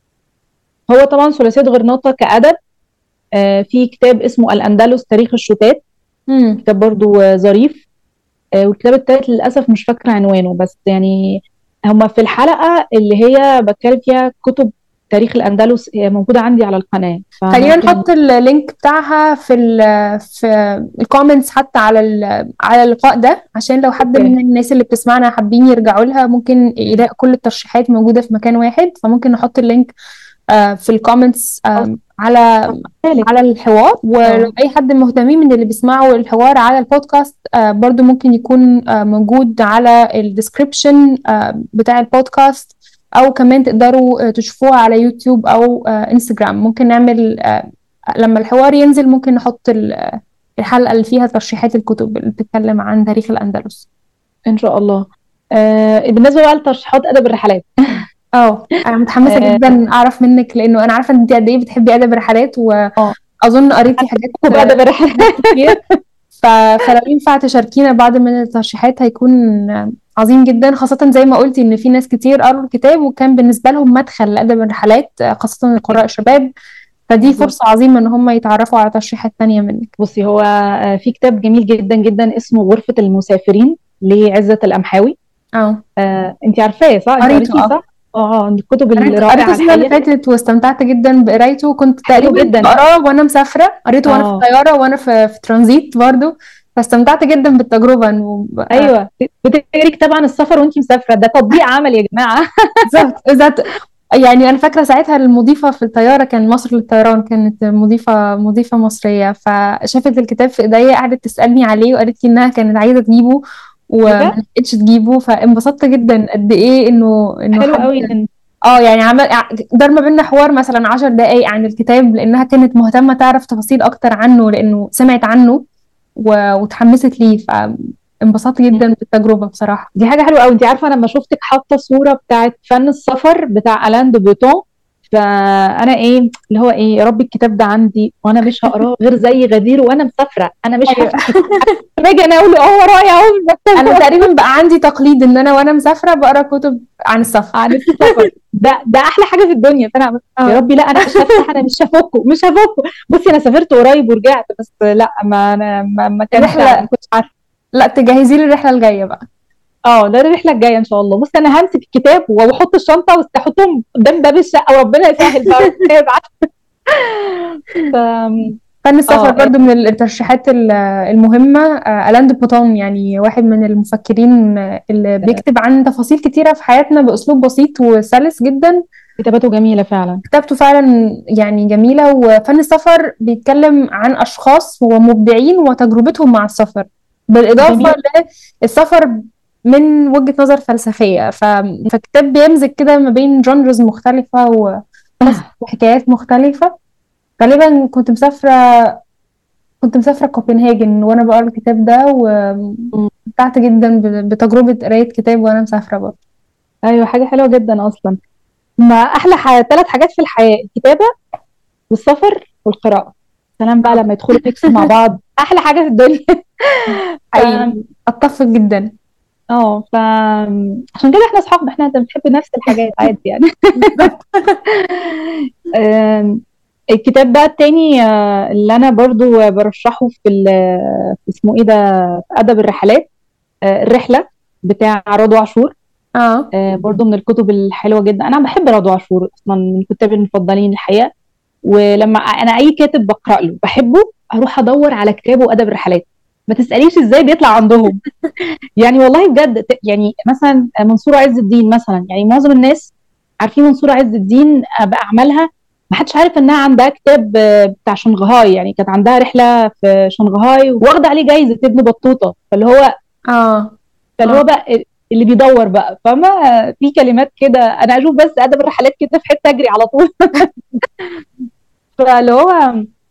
هو طبعا ثلاثية غرناطة كأدب آه، في كتاب اسمه الأندلس تاريخ الشتات امم كتاب برضو آه، ظريف آه، والكتاب التالت للأسف مش فاكرة عنوانه بس يعني هما في الحلقة اللي هي بتكلم فيها كتب تاريخ الأندلس هي موجودة عندي على القناة خلينا فممكن نحط اللينك بتاعها في ال في الكومنتس حتى على ال- على اللقاء ده عشان لو حد اوكي من الناس اللي بتسمعنا حابين يرجعوا لها ممكن يلاقي كل الترشيحات موجودة في مكان واحد فممكن نحط اللينك آه، في الكومنتس خلاص على ذلك على الحوار ولو اه اي حد مهتمين من اللي بيسمعوا الحوار على البودكاست آه، برضو ممكن يكون آه، موجود على الديسكريبشن بتاع البودكاست او كمان تقدروا آه، تشوفوها على يوتيوب او آه، انستجرام ممكن نعمل آه، لما الحوار ينزل ممكن نحط ال- الحلقة اللي فيها ترشيحات الكتب اللي بتتكلم عن تاريخ الأندلس ان شاء الله آه بالنسبه بقى لترشيحات ادب الرحلات اه انا متحمسة اه جدا اعرف منك لانه انا عارفة ان انت قد ايه بتحبي ادب الرحلات آه، واظن قريتي حاجات كتب ادب الرحلات كتير ف... فلو ينفع تشاركينا بعض من الترشيحات هيكون عظيم جدا خاصة زي ما قلتي إن في ناس كتير قروا الكتاب وكان بالنسبة لهم مدخل لأدب الرحلات خاصة القراء الشباب فدي بالظبط فرصة عظيمة إن هم يتعرفوا على ترشيحات تانية منك بصي هو آه، في كتاب جميل جدا جدا اسمه غرفه المسافرين لعزة الأمحاوي اه آه انت عارفاه صح انت قريته قريتيه اه صح اه من الكتب قريت قريته الرائعه السنة اللي الحقيقه فاتت واستمتعت جدا بقرايته كنت حلو تقريبا جدا بقراه وأنا مسافرة قريته وأنا في اه الطيارة وأنا في, في ترانزيت برضو فاستمتعت جدا بالتجربة إنه ب- آه، ايوه بتقري كتاب عن السفر وانت مسافره ده تطبيق عمل يا جماعه بالظبط بالظبط يعني انا فاكره ساعتها المضيفه في الطياره كان مصر للطيران كانت مضيفه مضيفه مصريه فشافت الكتاب في ايديا قعدت تسالني عليه وقالت لي انها كانت عايزه تجيبه وما بجد؟ لحقتش تجيبه فانبسطت جدا قد ايه انه انه حلو حد قوي ان اه يعني عمل دار ما بيننا حوار مثلا عشر دقايق عن الكتاب لانها كانت مهتمه تعرف تفاصيل اكتر عنه لانه سمعت عنه و... وتحمست ليه فانبسطت جدا بالتجربه بصراحه دي حاجه حلوه قوي انت عارفه انا لما شفتك حاطه صوره بتاعت فن السفر بتاع الان دو بوتون فانا ايه اللي هو ايه يا رب الكتاب ده عندي وانا مش هقراه غير زي غدير وانا مسافره انا مش ايوه هفتح باجي انا اقول له اه ورايا اهو في المكتبه انا تقريبا بقى عندي تقليد ان انا وانا مسافره بقرا كتب عن السفر عن السفر ده ده احلى حاجه في الدنيا فانا يا اه ربي لا انا مش هفتح انا مش هفكه مش هفكه بصي انا سافرت قريب ورجعت بس لا ما انا ما, ما كانش الرحله ما كنتش عارفه لا تجهزي لي الرحله الجايه بقى اه ده الرحله الجايه ان شاء الله بصي انا همسك الكتاب واحط الشنطه واحطهم قدام باب الشقه وربنا يسهل بقى ربنا يبعت ف... فن السفر اه برضو من الترشيحات ال- المهمة آه، ألان دي بوتون يعني واحد من المفكرين آه، اللي بيكتب عن تفاصيل كتيرة في حياتنا بأسلوب بسيط وسلس جدا كتاباته جميله فعلا كتابته فعلا يعني جميلة وفن السفر بيتكلم عن أشخاص ومبدعين وتجربتهم مع السفر بالإضافة جميل للسفر من وجهة نظر فلسفية ف... فكتاب بيمزج كده ما بين جونرز مختلفة وقصص وحكايات مختلفة غالبا كنت مسافرة كنت مسافرة كوبنهاجن وأنا بقرا الكتاب ده واستمتعت جدا ب- بتجربة قراية كتاب وأنا مسافرة برضه ايوه حاجه حلوه جدا اصلا ما احلى ح... ثلاث حاجات في الحياه الكتابه والسفر والقراءه سلام بقى لما يدخلوا ميكس مع بعض احلى حاجه في الدنيا ف... حقيقي أتفق جدا اه ف عشان كده احنا اصحاب احنا بنحب نفس الحاجات عادي يعني آم، الكتاب بقى التاني آه، اللي انا برضو برشحه في ال- في اسمه ايه ده في ادب الرحلات آه، الرحله بتاع رضوى عاشور اه آه، برضو من الكتب الحلوه جدا انا بحب رضوى عاشور اصلا من كتابي المفضلين الحقيقه ولما انا اي كاتب بقرا له بحبه اروح ادور على كتابه ادب الرحلات ما تساليش ازاي بيطلع عندهم يعني والله بجد ت- يعني مثلا منصور عز الدين مثلا يعني معظم الناس عارفين منصور عز الدين آه، باعمالها ما حدش عارف انها عندها كتاب آه، بتاع شنغهاي يعني كانت عندها رحله في شنغهاي واخده عليه جايزه ابن بطوطه فاللي هو اه فاللي هو بقى اللي بيدور بقى فما في كلمات كده انا اشوف بس ادب الرحلات كده في حته اجري على طول فاللي هو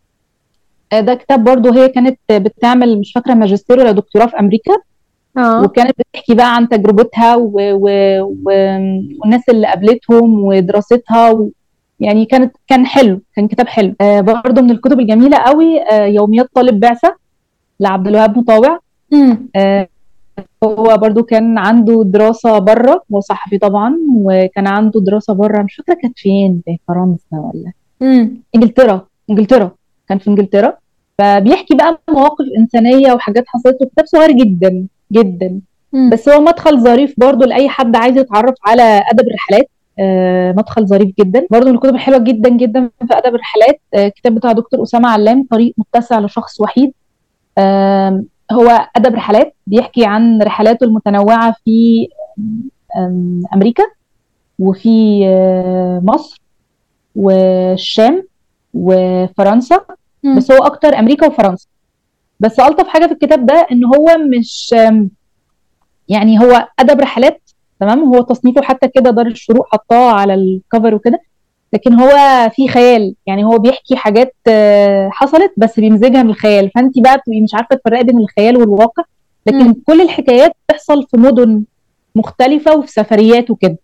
ده كتاب برضه هي كانت بتعمل مش فاكره ماجستير ولا دكتوراه في امريكا اه وكانت بتحكي بقى عن تجربتها و... و... و... والناس اللي قابلتهم ودراستها و... يعني كانت كان حلو كان كتاب حلو آه برضه من الكتب الجميله قوي آه يوميات طالب بعثه لعبد الوهاب مطاوع أمم. آه هو برضو كان عنده دراسة بره هو صحفي طبعا وكان عنده دراسة بره مش فاكرة كانت فين في فرنسا ولا أمم. انجلترا انجلترا كان في انجلترا فبيحكي بقى مواقف إنسانية وحاجات حصلت له كتاب صغير جدا جدا أمم. بس هو مدخل ظريف برضو لأي حد عايز يتعرف على أدب الرحلات آه مدخل ظريف جدا برضو من الكتب الحلوة جدا جدا في أدب الرحلات آه كتاب بتاع دكتور أسامة علام طريق متسع لشخص وحيد آه هو أدب رحلات بيحكي عن رحلاته المتنوعة في آم، أمريكا وفي آه، مصر والشام وفرنسا أمم. بس هو أكتر أمريكا وفرنسا بس ألطف حاجة في الكتاب ده إن هو مش آم، يعني هو أدب رحلات تمام هو تصنيفه حتى كده دار الشروق حطاه على الكفر وكده لكن هو في خيال يعني هو بيحكي حاجات آه، حصلت بس بيمزجها من الخيال فانت بقى بتبقي مش عارفه تفرقي بين الخيال والواقع لكن مم. كل الحكايات بتحصل في مدن مختلفه وفي سفريات وكده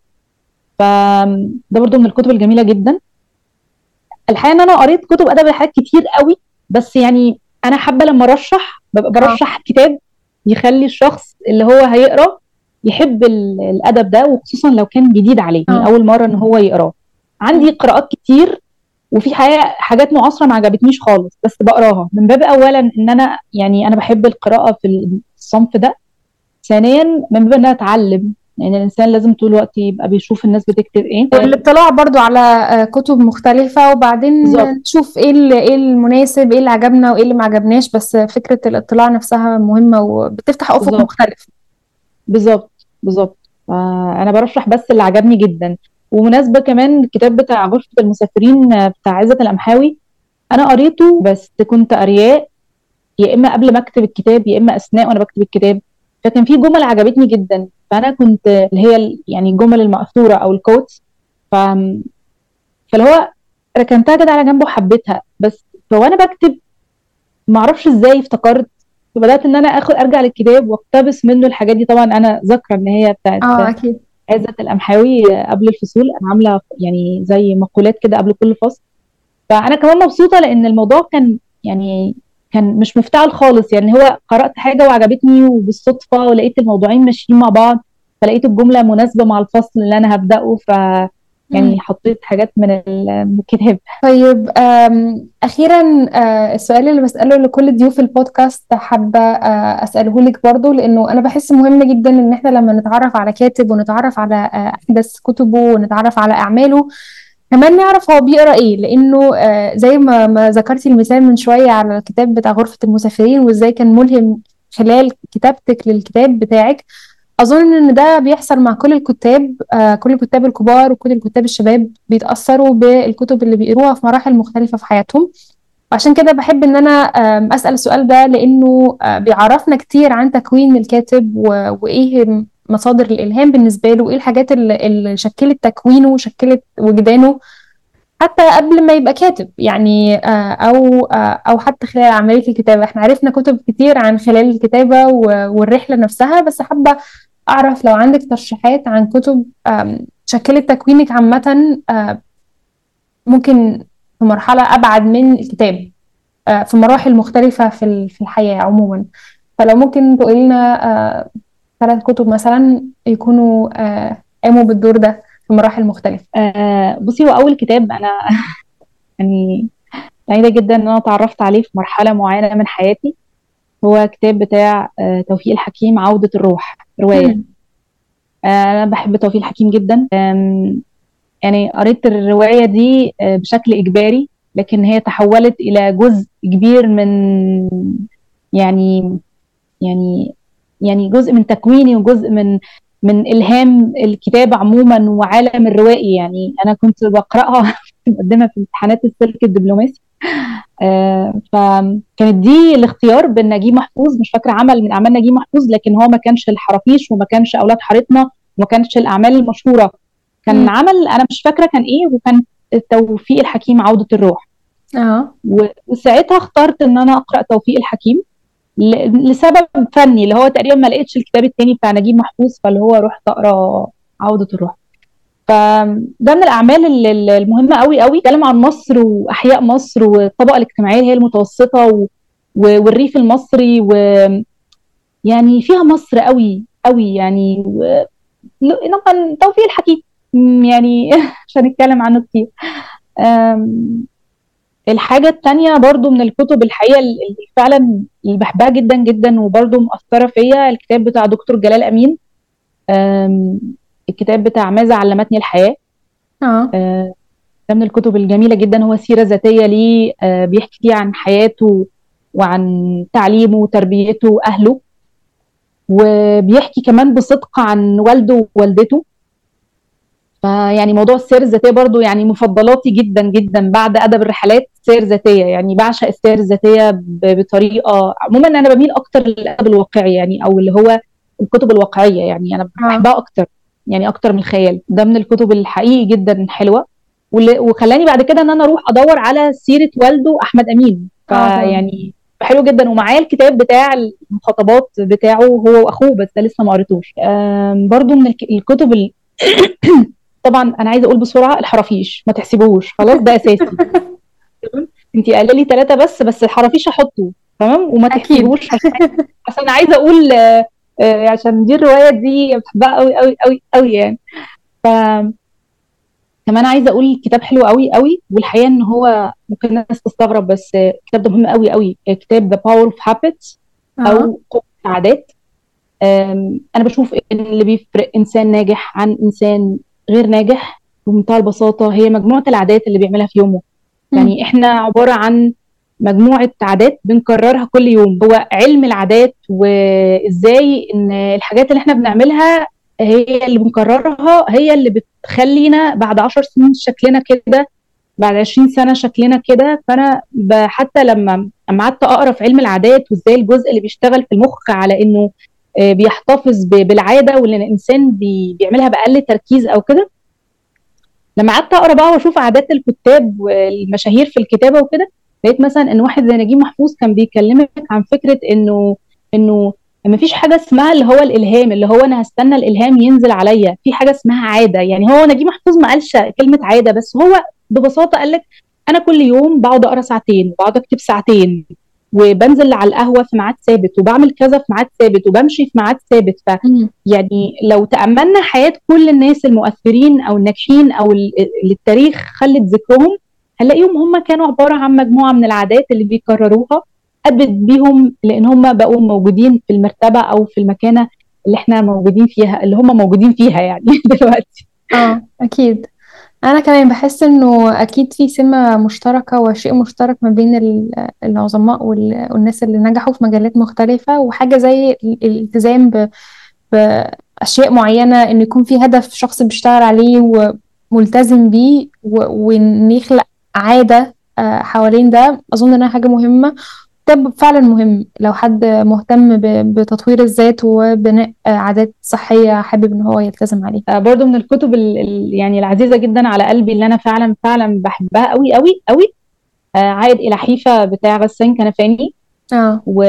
فده برضو من الكتب الجميله جدا الحقيقه ان انا قريت كتب ادب الحياه كتير قوي بس يعني انا حابه لما ارشح ببقى برشح كتاب يخلي الشخص اللي هو هيقرا يحب ال- الادب ده وخصوصا لو كان جديد عليه من آه. اول مره ان هو يقراه عندي قراءات كتير وفي حقيقة حاجات معاصرة ما عجبتنيش خالص بس بقراها من باب أولا إن أنا يعني أنا بحب القراءة في الصنف ده ثانيا من باب إن أنا أتعلم يعني الإنسان لازم طول الوقت يبقى بيشوف الناس بتكتب إيه والاطلاع برضو على آه، كتب مختلفة وبعدين بالظبط. نشوف ايه اللي ايه المناسب ايه اللي عجبنا وايه اللي ما عجبناش بس فكرة الاطلاع نفسها مهمة وبتفتح افق بالظبط. مختلف بالظبط بالظبط فأنا برشح بس اللي عجبني جدا ومناسبة كمان الكتاب بتاع غرفة المسافرين بتاع عزت الأمحاوي أنا قريته بس كنت قرياه يا إما قبل ما أكتب الكتاب يا إما أثناء وأنا بكتب الكتاب فكان في جمل عجبتني جدا فأنا كنت اللي هي يعني الجمل المأثورة أو الكوتس ف فاللي هو ركنتها كده على جنب وحبيتها بس فوانا بكتب ما اعرفش ازاي افتكرت فبدات ان انا اخد ارجع للكتاب واقتبس منه الحاجات دي طبعا انا ذاكره ان هي بتاعت اه اكيد عزت القمحاوي قبل الفصول انا عامله يعني زي مقولات كده قبل كل فصل فانا كمان مبسوطه لان الموضوع كان يعني كان مش مفتعل خالص يعني هو قرات حاجه وعجبتني وبالصدفه ولقيت الموضوعين ماشيين مع بعض فلقيت الجمله مناسبه مع الفصل اللي انا هبداه ف يعني حطيت حاجات من الكتاب طيب آم، اخيرا آه، السؤال اللي بساله لكل ضيوف البودكاست حابه آه، اساله لك برضو لانه انا بحس مهم جدا ان احنا لما نتعرف على كاتب ونتعرف على آه، احدث كتبه ونتعرف على اعماله كمان نعرف هو بيقرا ايه لانه آه، زي ما ما ذكرتي المثال من شويه على الكتاب بتاع غرفه المسافرين وازاي كان ملهم خلال كتابتك للكتاب بتاعك اظن ان ده بيحصل مع كل الكتاب آه، كل الكتاب الكبار وكل الكتاب الشباب بيتاثروا بالكتب اللي بيقروها في مراحل مختلفه في حياتهم وعشان كده بحب ان انا آم، اسال السؤال ده لانه آه، بيعرفنا كتير عن تكوين الكاتب و- وايه مصادر الالهام بالنسبه له وايه الحاجات اللي اللي شكلت تكوينه وشكلت وجدانه حتى قبل ما يبقى كاتب يعني آه، او آه، او حتى خلال عمليه الكتابه احنا عرفنا كتب كتير عن خلال الكتابه و- والرحله نفسها بس حابه اعرف لو عندك ترشيحات عن كتب آم، شكلت تكوينك عامه آه، ممكن في مرحله ابعد من الكتاب آه، في مراحل مختلفه في ال- في الحياه عموما فلو ممكن تقولي لنا آه، ثلاث كتب مثلا يكونوا آه، قاموا بالدور ده في مراحل مختلفه آه بصي هو اول كتاب انا يعني سعيده جدا ان انا اتعرفت عليه في مرحله معينه من حياتي هو كتاب بتاع آه توفيق الحكيم عوده الروح روايه مم. آه انا بحب توفيق الحكيم جدا آم، يعني قريت الروايه دي آه بشكل اجباري لكن هي تحولت الى جزء كبير من يعني يعني يعني جزء من تكويني وجزء من من الهام الكتابه عموما وعالم الروائي يعني انا كنت بقراها في مقدمه في امتحانات السلك الدبلوماسي آه فكانت دي الاختيار بين نجيب محفوظ مش فاكره عمل من اعمال نجيب محفوظ لكن هو ما كانش الحرافيش وما كانش اولاد حارتنا وما كانش الاعمال المشهوره كان مم. عمل انا مش فاكره كان ايه وكان توفيق الحكيم عوده الروح اه و- وساعتها اخترت ان انا اقرا توفيق الحكيم ل- لسبب فني اللي هو تقريبا ما لقيتش الكتاب التاني بتاع نجيب محفوظ فاللي هو رحت اقرا عودة الروح فده من الاعمال ال- ال- المهمه قوي قوي بيتكلم عن مصر واحياء مصر والطبقه الاجتماعيه اللي هي المتوسطه و... و... والريف المصري و يعني فيها مصر قوي قوي يعني و... ل- طبعا توفيق الحكيم م- يعني مش هنتكلم عنه كتير أم... الحاجة التانية برضو من الكتب الحقيقة اللي فعلا اللي بحبها جدا جدا وبرضو مؤثرة فيا الكتاب بتاع دكتور جلال أمين أم، الكتاب بتاع ماذا علمتني الحياة اه أه، ده من الكتب الجميلة جدا هو سيرة ذاتية ليه أه، بيحكي فيه عن حياته وعن تعليمه وتربيته وأهله وبيحكي كمان بصدق عن والده ووالدته فيعني موضوع السير الذاتية برضو يعني مفضلاتي جدا جدا بعد أدب الرحلات سير ذاتية يعني بعشق السير الذاتية ب- بطريقة عموما أنا بميل أكتر للأدب الواقعي يعني أو اللي هو الكتب الواقعية يعني أنا اه بحبها أكتر يعني أكتر من الخيال ده من الكتب الحقيقي جدا حلوة واللي وخلاني بعد كده إن أنا أروح أدور على سيرة والده أحمد أمين اه طبعا فيعني حلو جدا ومعايا الكتاب بتاع المخاطبات بتاعه هو واخوه بس ده لسه ما قريتوش آم، برضو من الك- الكتب ال... طبعا انا عايزه اقول بسرعه الحرافيش ما تحسبوش خلاص ده اساسي تمام انت قايله لي ثلاثه بس بس الحرافيش احطه تمام وما اكيد تحسبوش عشان عشان انا عايزه اقول آه، آه، عشان دي الروايه دي بحبها قوي قوي قوي قوي يعني ف كمان عايزه اقول كتاب حلو قوي قوي والحقيقه ان هو ممكن الناس تستغرب بس آه، الكتاب ده مهم قوي قوي آه، كتاب The Power of Habits اه او قوه العادات آم، انا بشوف ان اللي بيفرق انسان ناجح عن انسان غير ناجح بمنتهى البساطه هي مجموعه العادات اللي بيعملها في يومه مم. يعني احنا عباره عن مجموعه عادات بنكررها كل يوم هو علم العادات وازاي ان الحاجات اللي احنا بنعملها هي اللي بنكررها هي اللي بتخلينا بعد عشر سنين شكلنا كده بعد 20 سنه شكلنا كده فانا حتى لما لما قعدت اقرا في علم العادات وازاي الجزء اللي بيشتغل في المخ على انه آه، بيحتفظ بالعاده واللي الانسان بي بيعملها باقل تركيز او كده لما قعدت اقرا بقى واشوف عادات الكتاب والمشاهير في الكتابه وكده لقيت مثلا ان واحد زي نجيب محفوظ كان بيكلمك عن فكره انه انه ما فيش حاجه اسمها اللي هو الالهام اللي هو انا هستنى الالهام ينزل عليا في حاجه اسمها عاده يعني هو نجيب محفوظ ما قالش كلمه عاده بس هو ببساطه قال لك انا كل يوم بقعد اقرا ساعتين وبقعد اكتب ساعتين وبنزل على القهوه في ميعاد ثابت وبعمل كذا في ميعاد ثابت وبمشي في ميعاد ثابت ف يعني لو تاملنا حياه كل الناس المؤثرين او الناجحين او اللي التاريخ خلت ذكرهم هنلاقيهم هم كانوا عباره عن مجموعه من العادات اللي بيكرروها ادت بيهم لان هم بقوا موجودين في المرتبه او في المكانه اللي احنا موجودين فيها اللي هم موجودين فيها يعني دلوقتي اه اكيد انا كمان بحس انه اكيد في سمة مشتركة وشيء مشترك ما بين العظماء والناس اللي نجحوا في مجالات مختلفة وحاجة زي الالتزام باشياء معينة ان يكون في هدف شخص بيشتغل عليه وملتزم بيه وان يخلق عادة آه، حوالين ده اظن انها حاجة مهمة كتاب فعلا مهم لو حد مهتم بتطوير الذات وبناء عادات صحية حابب ان هو يلتزم عليه آه، برضو من الكتب يعني العزيزة جدا على قلبي اللي انا فعلا فعلا بحبها قوي قوي قوي آه، عائد الى حيفا بتاع غسان كنفاني اه و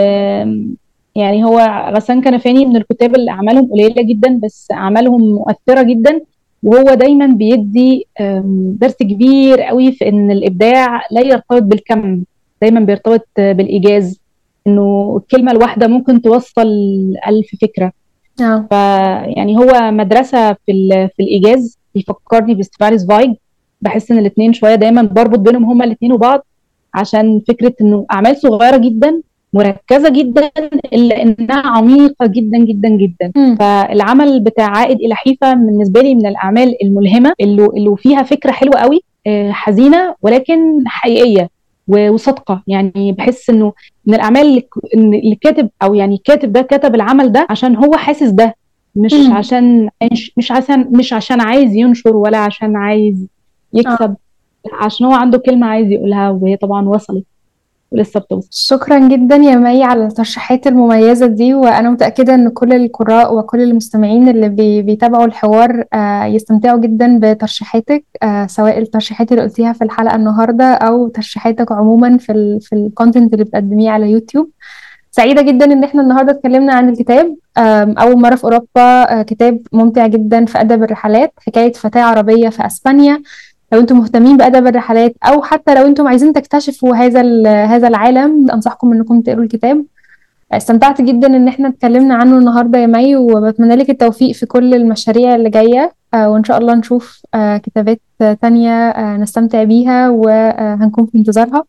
يعني هو غسان كنفاني من الكتاب اللي اعمالهم قليله جدا بس اعمالهم مؤثره جدا وهو دايما بيدي درس كبير قوي في ان الابداع لا يرتبط بالكم دايما بيرتبط بالايجاز انه الكلمه الواحده ممكن توصل ألف فكره اه فيعني هو مدرسه في في الايجاز بيفكرني بستفانيس فايج بحس ان الاثنين شويه دايما بربط بينهم هما الاثنين وبعض عشان فكره انه اعمال صغيره جدا مركزه جدا الا انها عميقه جدا جدا جدا م. فالعمل بتاع عائد الى حيفا بالنسبه لي من الاعمال الملهمه اللي, اللي فيها فكره حلوه قوي آه، حزينه ولكن حقيقيه وصادقه يعني بحس انه من الاعمال اللي كاتب او يعني كاتب ده كتب العمل ده عشان هو حاسس ده مش م. عشان مش عشان مش عشان عايز ينشر ولا عشان عايز يكسب آه. عشان هو عنده كلمه عايز يقولها وهي طبعا وصلت ولسه بتوصل شكرا جدا يا مي على الترشيحات المميزة دي وأنا متأكدة إن كل القراء وكل المستمعين اللي بي بيتابعوا الحوار آه يستمتعوا جدا بترشيحاتك آه سواء الترشيحات اللي قلتيها في الحلقة النهاردة أو ترشيحاتك عموما في ال في الكونتنت اللي بتقدميه على يوتيوب سعيدة جدا إن احنا النهاردة اتكلمنا عن الكتاب أول مرة في أوروبا آه، كتاب ممتع جدا في أدب الرحلات حكاية فتاة عربية في أسبانيا لو انتم مهتمين بادب الرحلات او حتى لو انتم عايزين تكتشفوا هذا هذا العالم انصحكم انكم تقروا الكتاب استمتعت جدا ان احنا اتكلمنا عنه النهارده يا مي وبتمنى لك التوفيق في كل المشاريع اللي جايه آه، وان شاء الله نشوف آه، كتابات تانية آه، نستمتع بيها وهنكون في انتظارها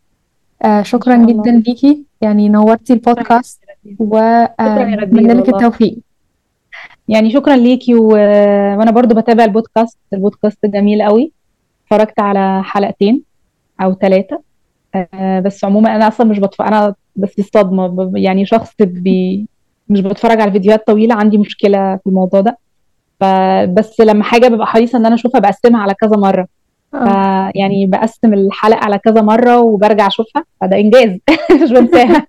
شكرا جدا ليكي يعني نورتي البودكاست واتمنى لك التوفيق يعني شكرا ليكي و... وانا برضو بتابع البودكاست البودكاست جميل قوي اتفرجت على حلقتين او ثلاثه آه بس عموما انا اصلا مش بتفرج انا بس الصدمه يعني شخص بي مش بتفرج على فيديوهات طويله عندي مشكله في الموضوع ده فبس لما حاجه ببقى حريصه ان انا اشوفها بقسمها على كذا مره آه. يعني بقسم الحلقه على كذا مره وبرجع اشوفها فده انجاز مش بنساها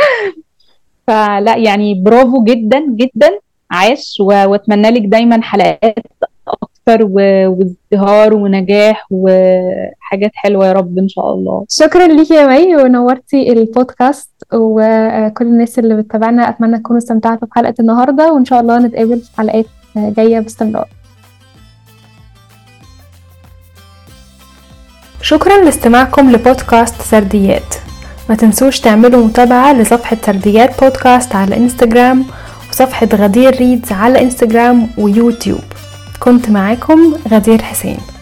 فلا يعني برافو جدا جدا عاش واتمنى لك دايما حلقات اكتر وازدهار ونجاح وحاجات حلوه يا رب ان شاء الله شكرا ليكي يا مي ونورتي البودكاست وكل الناس اللي بتتابعنا اتمنى تكونوا استمتعتوا بحلقه النهارده وان شاء الله نتقابل في حلقات جايه باستمرار شكرا لاستماعكم لبودكاست سرديات ما تنسوش تعملوا متابعة لصفحة سرديات بودكاست على انستجرام وصفحة غدير ريدز على انستجرام ويوتيوب كنت معاكم غدير حسين